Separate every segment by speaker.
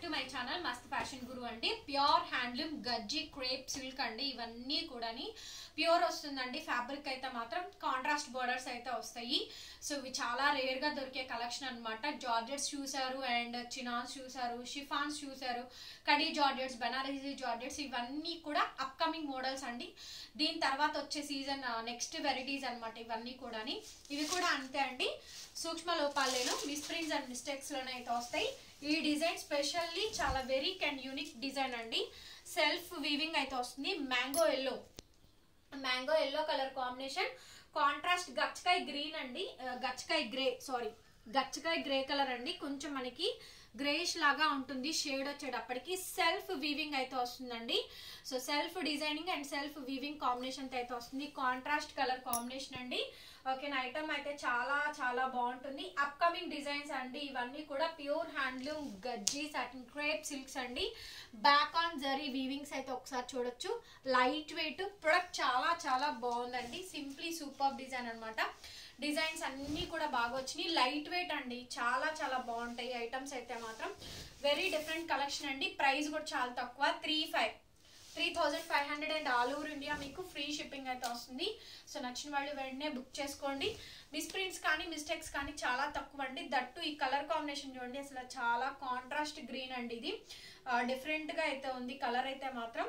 Speaker 1: to my channel Mast fashion Guru అండి pure handloom Gajji crepe silk అండి ఇవన్నీ కూడాని ప్యూర్ వస్తుందండి ఫ్యాబ్రిక్ అయితే మాత్రం కాంట్రాస్ట్ బోర్డర్స్ అయితే వస్తాయి సో ఇవి చాలా రేర్ గా దొరికే కలెక్షన్ అనమాట జార్జెట్స్ చూసారు అండ్ చినాన్స్ చూసారు షిఫాన్స్ చూసారు కడీ జార్జెట్స్ బనారసీ జార్జెట్స్ ఇవన్నీ కూడా అప్కమింగ్ మోడల్స్ అండి దీని తర్వాత వచ్చే సీజన్ నెక్స్ట్ వెరైటీస్ అన్నమాట ఇవన్నీ కూడాని ఇవి కూడా అంతే అండి సూక్ష్మ లోపాలేను మిస్ప్రింట్స్ అండ్ మిస్టేక్స్ లోనే అయితే వస్తాయి ఈ డిజైన్ స్పెషల్లీ చాలా వెరీక్ అండ్ యూనిక్ డిజైన్ అండి సెల్ఫ్ వీవింగ్ అయితే వస్తుంది mango yellow mango yellow colour combination contrast గచ్చకాయ గ్రీన్ అండి ఆ, గచ్చకాయ గ్రే సారీ గచ్చకాయ గ్రే కలర్ అండి కొంచెం మనకి గ్రేష్ లాగా ఉంటుంది షేడ్ వచ్చేటప్పటికి సెల్ఫ్ వీవింగ్ అయితే వస్తుందండి so self designing and self weaving combination అయితే వస్తుంది కాంట్రాస్ట్ కలర్ కాంబినేషన్ అండి ఓకేనా ఐటమ్ అయితే చాలా చాలా బాగుంటుంది అప్కమింగ్ డిజైన్స్ అండి ఇవన్నీ కూడా pure handloom Gajji satin crepe silks అండి బ్యాక్ ఆన్ జరీ వీవింగ్స్ అయితే ఒకసారి చూడొచ్చు లైట్ వెయిట్ ప్రొడక్ట్ చాలా చాలా బాగుందండి సింప్లీ సూపర్ డిజైన్ అన్నమాట డిజైన్స్ అన్నీ కూడా బాగా వచ్చినాయి లైట్ వెయిట్ అండి చాలా చాలా బాగుంటాయి ఐటమ్స్ అయితే మాత్రం వెరీ డిఫరెంట్ కలెక్షన్ అండి ప్రైస్ కూడా చాలా తక్కువ three five three thousand five hundred and all over India మీకు ఫ్రీ షిప్పింగ్ అయితే వస్తుంది సో నచ్చిన వాళ్ళు వెంటనే బుక్ చేసుకోండి మిస్ప్రింట్స్ కానీ మిస్టేక్స్ కానీ చాలా తక్కువ అండి దట్టు ఈ కలర్ కాంబినేషన్ చూడండి అసలు చాలా కాంట్రాస్ట్ గ్రీన్ అండి ఇది డిఫరెంట్గా అయితే ఉంది కలర్ అయితే మాత్రం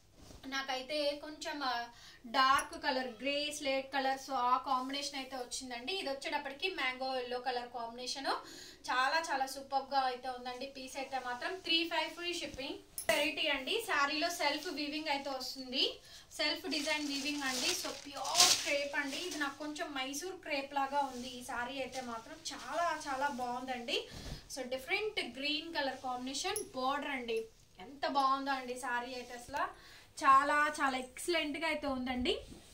Speaker 1: నాకైతే కొంచెం dark colour grey slate colour so ఆ కాంబినేషన్ అయితే వచ్చిందండి ఇది వచ్చేటప్పటికి మ్యాంగో ఎల్లో కలర్ కాంబినేషన్ చాలా చాలా సూపర్ గా అయితే ఉందండి పీస్ అయితే మాత్రం three five free shipping variety అండి శారీలో సెల్ఫ్ వీవింగ్ అయితే వస్తుంది సెల్ఫ్ డిజైన్ వీవింగ్ అండి సో ప్యూర్ క్రేప్ అండి ఇది నాకు కొంచెం మైసూర్ క్రేప్ లాగా ఉంది ఈ శారీ అయితే మాత్రం చాలా చాలా బాగుందండి so different green colour combination border అండి ఎంత బాగుందో అండి శారీ అయితే అసలు చాలా చాలా ఎక్సలెంట్గా అయితే ఉందండి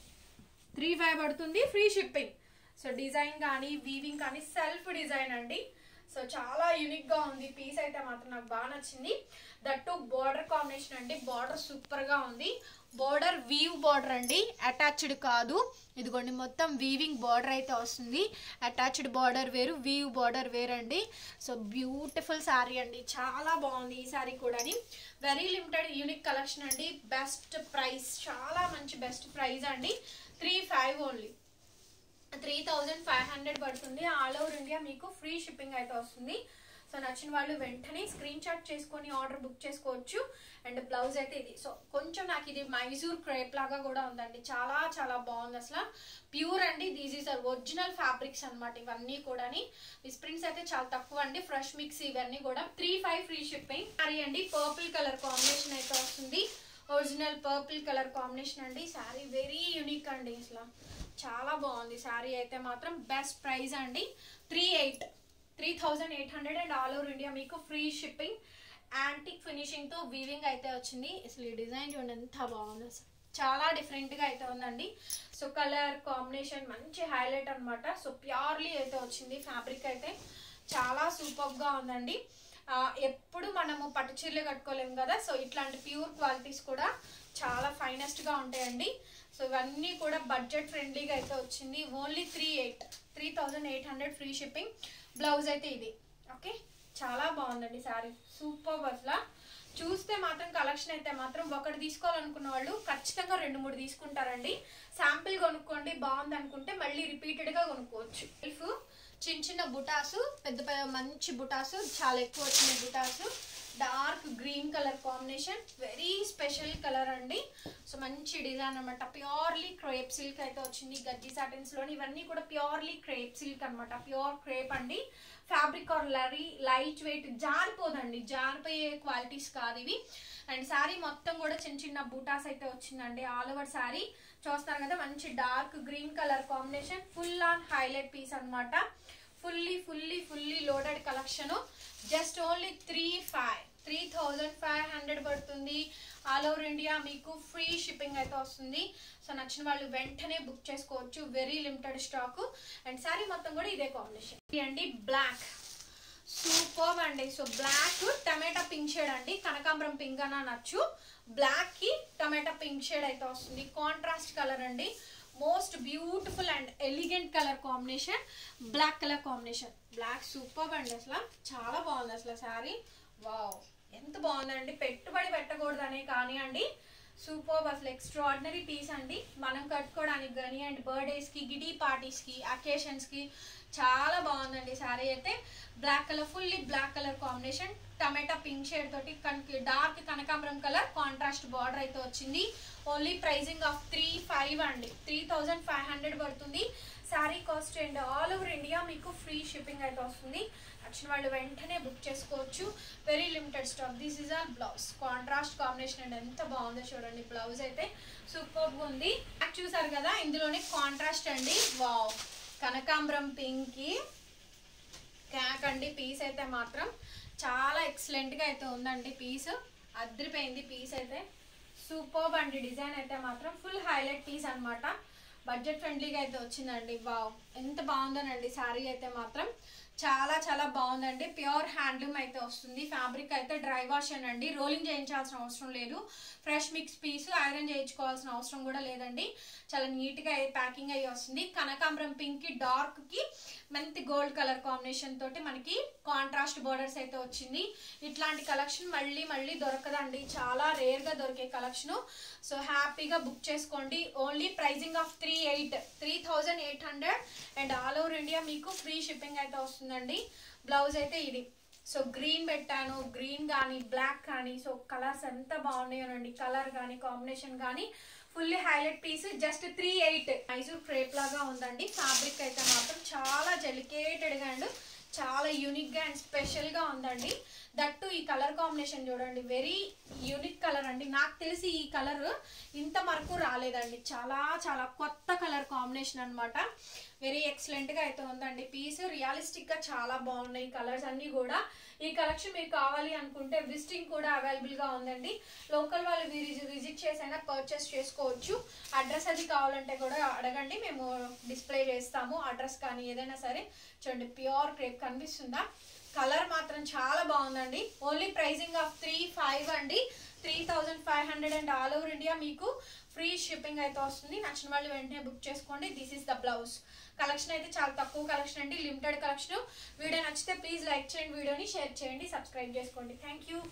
Speaker 1: త్రీ ఫైవ్ పడుతుంది ఫ్రీ షిప్పింగ్ సో డిజైన్ కానీ వీవింగ్ కానీ సెల్ఫ్ డిజైన్ అండి సో చాలా యూనిక్ గా ఉంది పీస్ అయితే మాత్రం నాకు బాగా నచ్చింది దట్టు బోర్డర్ కాంబినేషన్ అండి బోర్డర్ సూపర్ గా ఉంది బోర్డర్ వీవ్ బోర్డర్ అండి అటాచ్డ్ కాదు ఇదిగోండి మొత్తం వీవింగ్ బార్డర్ అయితే వస్తుంది అటాచ్డ్ బార్డర్ వేరు వీవ్ బార్డర్ వేరండి సో బ్యూటిఫుల్ శారీ అండి చాలా బాగుంది ఈ శారీ కూడాని వెరీ లిమిటెడ్ యూనిక్ కలెక్షన్ అండి బెస్ట్ ప్రైస్ చాలా మంచి బెస్ట్ ప్రైస్ అండి three five only three thousand five hundred పడుతుంది ఆల్ ఓవర్ ఇండియా మీకు ఫ్రీ షిప్పింగ్ అయితే వస్తుంది సో నచ్చిన వాళ్ళు వెంటనే స్క్రీన్ షాట్ చేసుకొని ఆర్డర్ బుక్ చేసుకోవచ్చు అండ్ బ్లౌజ్ అయితే ఇది సో కొంచెం నాకు ఇది మైసూర్ క్రేప్ లాగా కూడా ఉందండి చాలా చాలా బాగుంది అసలు ప్యూర్ అండి దీస్ ఈస్ ఒరిజినల్ ఫ్యాబ్రిక్స్ అనమాట ఇవన్నీ కూడాని ఈ స్ప్రింగ్స్ అయితే చాలా తక్కువ అండి ఫ్రెష్ మిక్స్ ఇవన్నీ కూడా three five free shipping sari అండి పర్పుల్ కలర్ కాంబినేషన్ అయితే వస్తుంది ఒరిజినల్ పర్పుల్ కలర్ కాంబినేషన్ అండి శారీ వెరీ యూనిక్ అండి అసలు చాలా బాగుంది శారీ అయితే మాత్రం బెస్ట్ ప్రైస్ అండి three eight three thousand eight hundred and all over India మీకు ఫ్రీ షిప్పింగ్ యాంటిక్ ఫినిషింగ్ తో వీవింగ్ అయితే వచ్చింది అసలు ఈ డిజైన్ చూడండి ఎంత బాగుంది అసలు చాలా డిఫరెంట్ గా అయితే ఉందండి సో కలర్ కాంబినేషన్ మంచి హైలైట్ అన్నమాట సో ప్యూర్లీ అయితే వచ్చింది ఫ్యాబ్రిక్ అయితే చాలా సూపర్ గా ఉందండి ఆ, ఎప్పుడు మనము పట్టు చీరలు కట్టుకోలేము కదా సో ఇట్లాంటి ప్యూర్ క్వాలిటీస్ కూడా చాలా ఫైనెస్ట్ గా ఉంటాయండి సో ఇవన్నీ కూడా బడ్జెట్ ఫ్రెండ్లీగా అయితే వచ్చింది only three eight three thousand eight hundred free shipping blouse అయితే ఇది ఓకే చాలా బాగుందండి శారీ సూపర్ అసలు చూస్తే మాత్రం కలెక్షన్ అయితే మాత్రం ఒకటి తీసుకోవాలనుకున్న వాళ్ళు ఖచ్చితంగా రెండు మూడు తీసుకుంటారండి శాంపిల్ కొనుక్కోండి బాగుంది అనుకుంటే మళ్ళీ రిపీటెడ్ గా కొనుక్కోవచ్చు సెల్ఫ్ చిన్న చిన్న బుటాసు పెద్ద పెద్ద మంచి బుటాసు చాలా ఎక్కువ వచ్చిన బుటాసు dark green colour combination very special colour అండి సో మంచి డిజైన్ అనమాట ప్యూర్లీ క్రేప్ సిల్క్ అయితే వచ్చింది గజ్జి సాటిన్స్ లోని ఇవన్నీ కూడా ప్యూర్లీ క్రేప్ సిల్క్ అనమాట ప్యూర్ క్రేప్ అండి ఫ్యాబ్రిక్ ఆర్ లరీ లైట్ వెయిట్ జారిపోదండి జారిపోయే క్వాలిటీస్ కాదు ఇవి అండ్ శారీ మొత్తం కూడా చిన్న చిన్న బూటాస్ అయితే వచ్చిందండి ఆల్ ఓవర్ శారీ చూస్తారు కదా మంచి dark green colour combination full on highlight piece అన్నమాట fully fully fully loaded collection just only three five three thousand five hundred పడుతుంది ఆల్ ఓవర్ ఇండియా మీకు ఫ్రీ షిప్పింగ్ అయితే వస్తుంది సో నచ్చిన వాళ్ళు వెంటనే బుక్ చేసుకోవచ్చు very limited stock and sari మొత్తం కూడా ఇదే కాంబినేషన్ అండి బ్లాక్ సూపర్ అండి సో బ్లాక్ టమాటా పింక్ షేడ్ అండి కనకాంబరం పింక్ అని అనొచ్చు బ్లాక్ కి టమాటా పింక్ షేడ్ అయితే వస్తుంది కాంట్రాస్ట్ కలర్ అండి most beautiful and elegant colour combination black colour combination black super అండి అసలు చాలా బాగుంది అసలు శారీ వావ్ ఎంత బాగుందండి పెట్టుబడి పెట్టకూడదనే కానివ్వండి సూపర్ అసలు ఎక్స్ట్రాడినరీ పీస్ అండి మనం కట్టుకోవడానికి కానీ అండ్ బర్త్డేస్కి గిడీ పార్టీస్కి అకేషన్స్కి చాలా బాగుందండి శారీ అయితే black colour fully black colour combination టమాటా పింక్ షేడ్ తోటి కనక డార్క్ కనకాంబరం కలర్ కాంట్రాస్ట్ బార్డర్ అయితే వచ్చింది only pricing of three five అండి త్రీ థౌజండ్ ఫైవ్ హండ్రెడ్ పడుతుంది sari cost and all over India మీకు ఫ్రీ షిప్పింగ్ అయితే వస్తుంది నచ్చిన వాళ్ళు వెంటనే బుక్ చేసుకోవచ్చు very limited stock this is our blouse contrast combination and ఎంత బాగుందో చూడండి బ్లౌజ్ అయితే సూపర్ ఉంది నాకు చూసారు కదా ఇందులోనే కాంట్రాస్ట్ అండి వావ్ కనకాంబరం పింక్కి క్యాక్ అండి పీస్ అయితే మాత్రం చాలా ఎక్సలెంట్గా అయితే ఉందండి పీస్ అద్రిపోయింది పీస్ అయితే సూపర్ అండి డిజైన్ అయితే మాత్రం ఫుల్ హైలైట్ పీస్ అన్నమాట బడ్జెట్ ఫ్రెండ్లీగా అయితే వచ్చిందండి వావ్ ఎంత బాగుందోనండి శారీ అయితే మాత్రం చాలా చాలా బాగుందండి ప్యూర్ హ్యాండ్లూమ్ అయితే వస్తుంది ఫ్యాబ్రిక్ అయితే డ్రై వాష్ అండి రోలింగ్ చేయించాల్సిన అవసరం లేదు ఫ్రెష్ మిక్స్ పీస్ ఐరన్ చేయించుకోవాల్సిన అవసరం కూడా లేదండి చాలా నీట్గా ప్యాకింగ్ అయ్యి వస్తుంది కనకాంబరం పింక్కి డార్క్కి మంచి గోల్డ్ కలర్ కాంబినేషన్ తోటి మనకి కాంట్రాస్ట్ బోర్డర్స్ అయితే వచ్చింది ఇట్లాంటి కలెక్షన్ మళ్ళీ మళ్ళీ దొరకదండి చాలా రేర్గా దొరికే కలెక్షన్ సో హ్యాపీగా బుక్ చేసుకోండి only pricing of three eight three thousand eight hundred and all over India మీకు ఫ్రీ షిప్పింగ్ అయితే వస్తుందండి బ్లౌజ్ అయితే ఇది సో గ్రీన్ పెట్టాను గ్రీన్ కానీ బ్లాక్ కానీ సో కలర్స్ ఎంత బాగున్నాయోనండి కలర్ కానీ కాంబినేషన్ కానీ fully highlight piece just three eight Mysore crepe లాగా ఉందండి ఫ్యాబ్రిక్ అయితే మాత్రం చాలా డెలికేటెడ్గా అండ్ చాలా యూనిక్గా అండ్ స్పెషల్గా ఉందండి దట్టు ఈ కలర్ కాంబినేషన్ చూడండి వెరీ యూనిక్ కలర్ అండి నాకు తెలిసి ఈ కలర్ ఇంత వరకు రాలేదండి చాలా చాలా కొత్త కలర్ కాంబినేషన్ అనమాట వెరీ ఎక్సలెంట్గా అయితే ఉందండి పీస్ రియలిస్టిక్గా చాలా బాగున్నాయి కలర్స్ అన్నీ కూడా ఈ కలెక్షన్ మీకు కావాలి అనుకుంటే విజిటింగ్ కూడా అవైలబుల్గా ఉందండి లోకల్ వాళ్ళు మీరు విజిట్ చేసైనా పర్చేస్ చేసుకోవచ్చు అడ్రస్ అది కావాలంటే కూడా అడగండి మేము డిస్ప్లే చేస్తాము అడ్రస్ కానీ ఏదైనా సరే చూడండి ప్యూర్ క్రేప్ కనిపిస్తుందా కలర్ మాత్రం చాలా బాగుందండి only pricing of three five అండి three thousand five hundred and all over India మీకు ఫ్రీ షిప్పింగ్ అయితే వస్తుంది నచ్చిన వాళ్ళు వెంటనే బుక్ చేసుకోండి this is the blouse collection అయితే చాలా తక్కువ కలెక్షన్ అండి లిమిటెడ్ కలెక్షన్ వీడియో నచ్చితే ప్లీజ్ లైక్ చేయండి వీడియోని షేర్ చేయండి సబ్స్క్రైబ్ చేసుకోండి థ్యాంక్ యూ